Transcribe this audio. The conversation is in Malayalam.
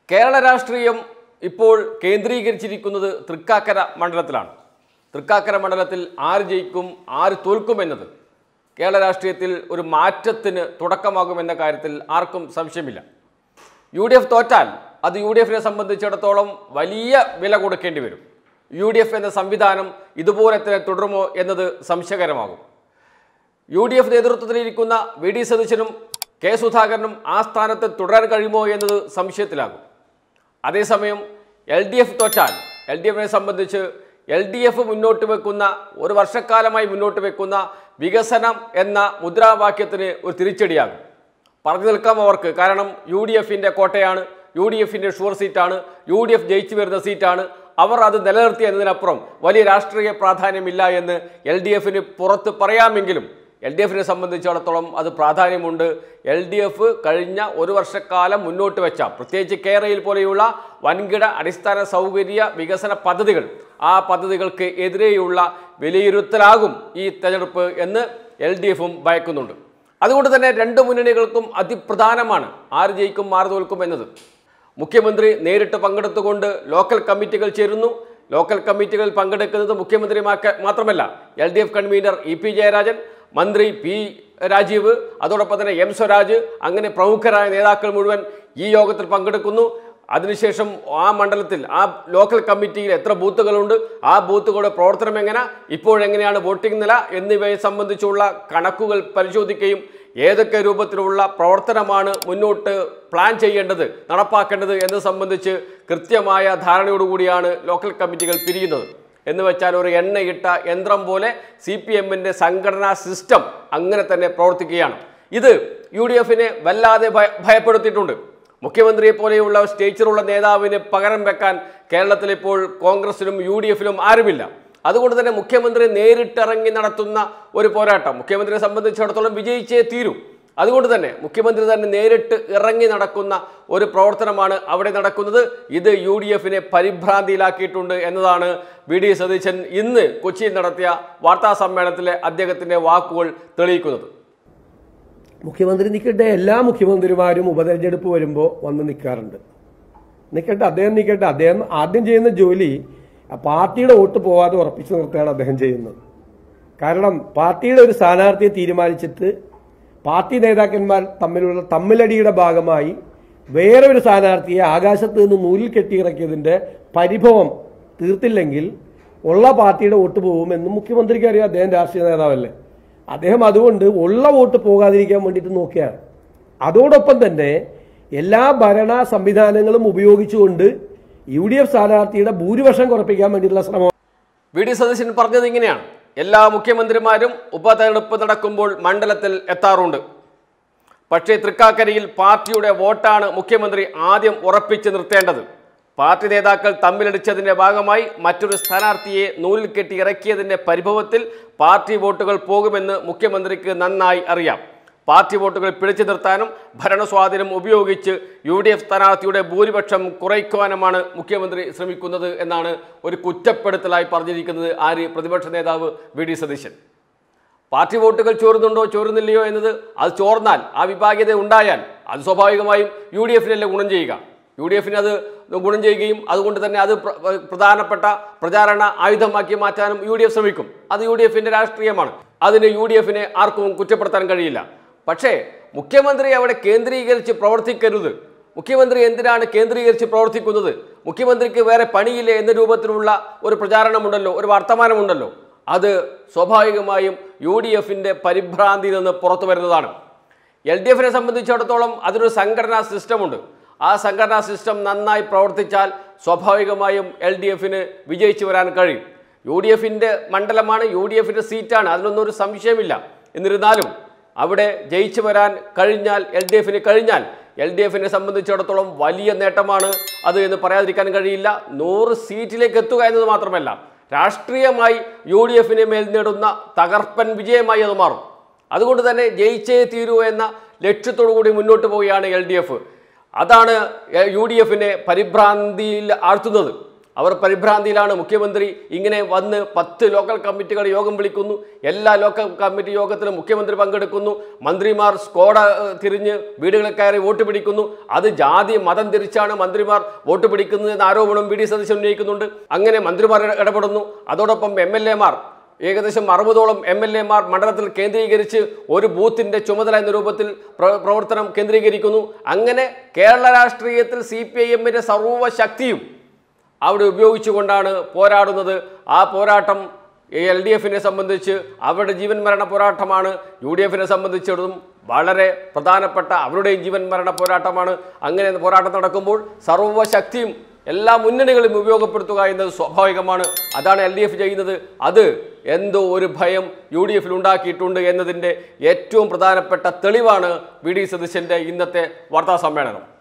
കേരള രാഷ്ട്രീയം ഇപ്പോൾ കേന്ദ്രീകരിച്ചിരിക്കുന്നത് തൃക്കാക്കര മണ്ഡലത്തിലാണ് തൃക്കാക്കര മണ്ഡലത്തിൽ ആര് ജയിക്കും ആര് തോൽക്കും എന്നത് കേരള രാഷ്ട്രീയത്തിൽ ഒരു മാറ്റത്തിന് തുടക്കമാകുമെന്ന കാര്യത്തിൽ ആർക്കും സംശയമില്ല യു ഡി എഫ് തോറ്റാൽ അത് യു ഡി എഫിനെ സംബന്ധിച്ചിടത്തോളം വലിയ വില കൊടുക്കേണ്ടി വരും യു ഡി എഫ് എന്ന സംവിധാനം ഇതുപോലെ തന്നെ തുടരുമോ എന്നത് സംശയകരമാകും യു ഡി എഫ് നേതൃത്വത്തിലിരിക്കുന്ന വി ഡി സതീശനും കെ സുധാകരനും ആ സ്ഥാനത്ത് തുടരാൻ കഴിയുമോ എന്നത് സംശയത്തിലാകും അതേസമയം എൽ ഡി എഫ് തോറ്റാൽ എൽ ഡി എഫിനെ സംബന്ധിച്ച് എൽ ഡി എഫ് മുന്നോട്ട് വെക്കുന്ന ഒരു വർഷക്കാലമായി മുന്നോട്ട് വെക്കുന്ന വികസനം എന്ന മുദ്രാവാക്യത്തിന് ഒരു തിരിച്ചടിയാകും പറഞ്ഞു നിൽക്കാം അവർക്ക് കാരണം യു ഡി എഫിൻ്റെ കോട്ടയാണ് യു ഡി എഫിൻ്റെ ഷുവർ സീറ്റാണ് യു ഡി എഫ് ജയിച്ചു വരുന്ന സീറ്റാണ് അവർ അത് നിലനിർത്തി എന്നതിനപ്പുറം വലിയ രാഷ്ട്രീയ പ്രാധാന്യമില്ല എന്ന് എൽ ഡി എഫിന് പുറത്ത് പറയാമെങ്കിലും എൽ ഡി എഫിനെ സംബന്ധിച്ചിടത്തോളം അത് പ്രാധാന്യമുണ്ട് എൽ ഡി എഫ് കഴിഞ്ഞ ഒരു വർഷക്കാലം മുന്നോട്ട് വെച്ച പ്രത്യേകിച്ച് കേരളയിൽ പോലെയുള്ള വൻകിട അടിസ്ഥാന സൗകര്യ വികസന പദ്ധതികൾ ആ പദ്ധതികൾക്ക് എതിരെയുള്ള വിലയിരുത്തലാകും ഈ തെരഞ്ഞെടുപ്പ് എന്ന് എൽ ഡി എഫും ഭയക്കുന്നുണ്ട് അതുകൊണ്ട് തന്നെ രണ്ട് മുന്നണികൾക്കും അതിപ്രധാനമാണ് ആര് ജയിക്കും ആര് തോൽക്കും എന്നത് മുഖ്യമന്ത്രി നേരിട്ട് പങ്കെടുത്തുകൊണ്ട് ലോക്കൽ കമ്മിറ്റികൾ ചേരുന്നു ലോക്കൽ കമ്മിറ്റികളിൽ പങ്കെടുക്കുന്നത് മുഖ്യമന്ത്രി മാക്ക- മാത്രമല്ല L D F convener E P Jayarajan മന്ത്രി പി രാജീവ് അതോടൊപ്പം തന്നെ എം സ്വരാജ് അങ്ങനെ പ്രമുഖരായ നേതാക്കൾ മുഴുവൻ ഈ യോഗത്തിൽ പങ്കെടുക്കുന്നു അതിനുശേഷം ആ മണ്ഡലത്തിൽ ആ ലോക്കൽ കമ്മിറ്റിയിൽ എത്ര ബൂത്തുകളുണ്ട് ആ ബൂത്തുകളുടെ പ്രവർത്തനം എങ്ങനെ ഇപ്പോഴെങ്ങനെയാണ് വോട്ടിംഗ് നില എന്നിവയെ സംബന്ധിച്ചുള്ള കണക്കുകൾ പരിശോധിക്കുകയും ഏതൊക്കെ രൂപത്തിലുള്ള പ്രവർത്തനമാണ് മുന്നോട്ട് പ്ലാൻ ചെയ്യേണ്ടത് നടപ്പാക്കേണ്ടത് എന്നത് സംബന്ധിച്ച് കൃത്യമായ ധാരണയോടുകൂടിയാണ് ലോക്കൽ കമ്മിറ്റികൾ പിരിയുന്നത് എന്ന് വെച്ചാൽ ഒരു എണ്ണയിട്ട യന്ത്രം പോലെ സി പി എമ്മിൻ്റെ സംഘടനാ സിസ്റ്റം അങ്ങനെ തന്നെ പ്രവർത്തിക്കുകയാണ് ഇത് യു ഡി എഫിനെ വല്ലാതെ ഭയ- ഭയപ്പെടുത്തിയിട്ടുണ്ട് മുഖ്യമന്ത്രിയെ പോലെയുള്ള സ്റ്റേച്ചറുള്ള നേതാവിന് പകരം വെക്കാൻ കേരളത്തിൽ ഇപ്പോൾ കോൺഗ്രസിനും യു ഡി എഫിലും ആരുമില്ല അതുകൊണ്ട് തന്നെ മുഖ്യമന്ത്രി നേരിട്ടിറങ്ങി നടത്തുന്ന ഒരു പോരാട്ടം മുഖ്യമന്ത്രിയെ സംബന്ധിച്ചിടത്തോളം വിജയിച്ചേ തീരൂ അതുകൊണ്ട് തന്നെ മുഖ്യമന്ത്രി തന്നെ നേരിട്ട് ഇറങ്ങി നടക്കുന്ന ഒരു പ്രവർത്തനമാണ് അവിടെ നടക്കുന്നത് ഇത് യു ഡി എഫിനെ പരിഭ്രാന്തിയിലാക്കിയിട്ടുണ്ട് എന്നതാണ് വി ഡി സതീശൻ ഇന്ന് കൊച്ചിയിൽ നടത്തിയ വാർത്താ സമ്മേളനത്തിലെ അദ്ദേഹത്തിൻ്റെ വാക്കുകൾ തെളിയിക്കുന്നത് മുഖ്യമന്ത്രി നിൽക്കട്ടെ എല്ലാ മുഖ്യമന്ത്രിമാരും ഉപതെരഞ്ഞെടുപ്പ് വരുമ്പോൾ വന്ന് നിൽക്കാറുണ്ട് നിൽക്കട്ടെ അദ്ദേഹം നിൽക്കട്ടെ അദ്ദേഹം ആദ്യം ചെയ്യുന്ന ജോലി ആ പാർട്ടിയുടെ വോട്ട് പോവാതെ ഉറപ്പിച്ചു നിർത്തുകയാണ് അദ്ദേഹം ചെയ്യുന്നത് കാരണം പാർട്ടിയുടെ ഒരു സ്ഥാനാർത്ഥിയെ തീരുമാനിച്ചിട്ട് പാർട്ടി നേതാക്കന്മാർ തമ്മിലുള്ള തമ്മിലടിയുടെ ഭാഗമായി വേറെ ഒരു സ്ഥാനാർത്ഥിയെ ആകാശത്ത് നിന്ന് നൂലിൽ കെട്ടിയിറക്കിയതിന്റെ പരിഭവം തീർത്തില്ലെങ്കിൽ ഉള്ള പാർട്ടിയുടെ വോട്ട് പോകുമെന്ന് മുഖ്യമന്ത്രിക്ക് അറിയാം അദ്ദേഹം രാഷ്ട്രീയ നേതാവല്ലേ അദ്ദേഹം അതുകൊണ്ട് ഉള്ള വോട്ട് പോകാതിരിക്കാൻ വേണ്ടിയിട്ട് നോക്കിയാണ് അതോടൊപ്പം തന്നെ എല്ലാ ഭരണ സംവിധാനങ്ങളും ഉപയോഗിച്ചുകൊണ്ട് യു ഡി എഫ് സ്ഥാനാർത്ഥിയുടെ ഭൂരിപക്ഷം കുറപ്പിക്കാൻ വേണ്ടിയിട്ടുള്ള ശ്രമം വി ഡി സതീശൻ പറഞ്ഞത് ഇങ്ങനെയാണ് എല്ലാ മുഖ്യമന്ത്രിമാരും ഉപതെരഞ്ഞെടുപ്പ് നടക്കുമ്പോൾ മണ്ഡലത്തിൽ എത്താറുണ്ട് പക്ഷേ തൃക്കാക്കരയിൽ പാർട്ടിയുടെ വോട്ടാണ് മുഖ്യമന്ത്രി ആദ്യം ഉറപ്പിച്ച് നിർത്തേണ്ടത് പാർട്ടി നേതാക്കൾ തമ്മിലടിച്ചതിന്റെ ഭാഗമായി മറ്റൊരു സ്ഥാനാർത്ഥിയെ നൂലിൽ കെട്ടി ഇറക്കിയതിന്റെ പരിഭവത്തിൽ പാർട്ടി വോട്ടുകൾ പോകുമെന്ന് മുഖ്യമന്ത്രിക്ക് നന്നായി അറിയാം പാർട്ടി വോട്ടുകൾ പിടിച്ചു നിർത്താനും ഭരണസ്വാധീനം ഉപയോഗിച്ച് യു ഡി എഫ് സ്ഥാനാർത്ഥിയുടെ ഭൂരിപക്ഷം കുറയ്ക്കുവാനുമാണ് മുഖ്യമന്ത്രി ശ്രമിക്കുന്നത് എന്നാണ് ഒരു കുറ്റപ്പെടുത്തലായി പറഞ്ഞിരിക്കുന്നത് ആര് പ്രതിപക്ഷ നേതാവ് വി ഡി സതീശൻ പാർട്ടി വോട്ടുകൾ ചോരുന്നുണ്ടോ ചോരുന്നില്ലയോ എന്നത് അത് ചോർന്നാൽ ആ വിഭാഗീയത ഉണ്ടായാൽ അത് സ്വാഭാവികമായും യു ഡി എഫിനല്ലേ ഗുണം ചെയ്യുക യു ഡി എഫിന് അത് ഗുണം ചെയ്യുകയും അതുകൊണ്ട് തന്നെ അത് പ്ര- പ്രധാനപ്പെട്ട പ്രചാരണ ആയുധമാക്കി മാറ്റാനും യു ഡി എഫ് ശ്രമിക്കും അത് യു ഡി എഫിൻ്റെ രാഷ്ട്രീയമാണ് അതിന് യു ഡി എഫിനെ ആർക്കും കുറ്റപ്പെടുത്താൻ കഴിയില്ല പക്ഷേ മുഖ്യമന്ത്രി അവിടെ കേന്ദ്രീകരിച്ച് പ്രവർത്തിക്കരുത് മുഖ്യമന്ത്രി എന്തിനാണ് കേന്ദ്രീകരിച്ച് പ്രവർത്തിക്കുന്നത് മുഖ്യമന്ത്രിക്ക് വേറെ പണിയില്ലേ എന്ന രൂപത്തിലുള്ള ഒരു പ്രചാരണമുണ്ടല്ലോ ഒരു വർത്തമാനമുണ്ടല്ലോ അത് സ്വാഭാവികമായും യു ഡി എഫിൻ്റെ പരിഭ്രാന്തിയിൽ നിന്ന് പുറത്തു വരുന്നതാണ് എൽ ഡി എഫിനെ സംബന്ധിച്ചിടത്തോളം അതിനൊരു സംഘടനാ സിസ്റ്റമുണ്ട് ആ സംഘടനാ സിസ്റ്റം നന്നായി പ്രവർത്തിച്ചാൽ സ്വാഭാവികമായും എൽ ഡി എഫിന് വിജയിച്ചു വരാൻ കഴിയും യു ഡി എഫിൻ്റെ മണ്ഡലമാണ് യു ഡി എഫിൻ്റെ സീറ്റാണ് അതിനൊന്നും ഒരു സംശയമില്ല എന്നിരുന്നാലും അവിടെ ജയിച്ചു വരാൻ കഴിഞ്ഞാൽ എൽ ഡി എഫിന് കഴിഞ്ഞാൽ എൽ ഡി എഫിനെ സംബന്ധിച്ചിടത്തോളം വലിയ നേട്ടമാണ് അത് എന്ന് പറയാതിരിക്കാൻ കഴിയില്ല നൂറ് സീറ്റിലേക്ക് എത്തുക എന്നത് മാത്രമല്ല രാഷ്ട്രീയമായി യു ഡി എഫിനെ മേൽ നേടുന്ന തകർപ്പൻ വിജയമായി അത് മാറും അതുകൊണ്ട് തന്നെ ജയിച്ചേ തീരൂ എന്ന ലക്ഷ്യത്തോടു കൂടി മുന്നോട്ട് പോവുകയാണ് എൽ ഡി എഫ് അതാണ് യു ഡി എഫിനെ പരിഭ്രാന്തിയിൽ ആഴ്ത്തുന്നത് അവർ പരിഭ്രാന്തിയിലാണ് മുഖ്യമന്ത്രി ഇങ്ങനെ വന്ന് പത്ത് ലോക്കൽ കമ്മിറ്റികൾ യോഗം വിളിക്കുന്നു എല്ലാ ലോക്കൽ കമ്മിറ്റി യോഗത്തിലും മുഖ്യമന്ത്രി പങ്കെടുക്കുന്നു മന്ത്രിമാർ സ്കോഡ ഏഹ്, തിരിഞ്ഞ് വീടുകളിൽ കയറി വോട്ട് പിടിക്കുന്നു അത് ജാതി മതം തിരിച്ചാണ് മന്ത്രിമാർ വോട്ട് പിടിക്കുന്നത് എന്ന ആരോപണം വി ഡി സതീശൻ ഉന്നയിക്കുന്നുണ്ട് അങ്ങനെ മന്ത്രിമാർ ഇട- ഇടപെടുന്നു അതോടൊപ്പം എം എൽ എമാർ ഏകദേശം അറുപതോളം എം എൽ എമാർ മണ്ഡലത്തിൽ കേന്ദ്രീകരിച്ച് ഒരു ബൂത്തിന്റെ ചുമതല എന്ന രൂപത്തിൽ പ്ര- പ്രവർത്തനം കേന്ദ്രീകരിക്കുന്നു അങ്ങനെ കേരള രാഷ്ട്രീയത്തിൽ സി പി ഐ എമ്മിന്റെ സർവ്വശക്തിയും അവിടെ ഉപയോഗിച്ചുകൊണ്ടാണ് പോരാടുന്നത് ആ പോരാട്ടം എൽ ഡി എഫിനെ സംബന്ധിച്ച് അവരുടെ ജീവൻ മരണ പോരാട്ടമാണ് യു ഡി എഫിനെ സംബന്ധിച്ചിടത്തും വളരെ പ്രധാനപ്പെട്ട അവരുടെയും ജീവൻ മരണ പോരാട്ടമാണ് അങ്ങനെ പോരാട്ടം നടക്കുമ്പോൾ സർവ്വശക്തിയും എല്ലാ മുന്നണികളും ഉപയോഗപ്പെടുത്തുക എന്നത് സ്വാഭാവികമാണ് അതാണ് എൽ ഡി എഫ് ചെയ്യുന്നത് അത് എന്തോ ഒരു ഭയം യു ഡി എഫിൽ ഉണ്ടാക്കിയിട്ടുണ്ട് എന്നതിൻ്റെ ഏറ്റവും പ്രധാനപ്പെട്ട തെളിവാണ് വി ഡി സതീശൻ്റെ ഇന്നത്തെ വാർത്താ സമ്മേളനം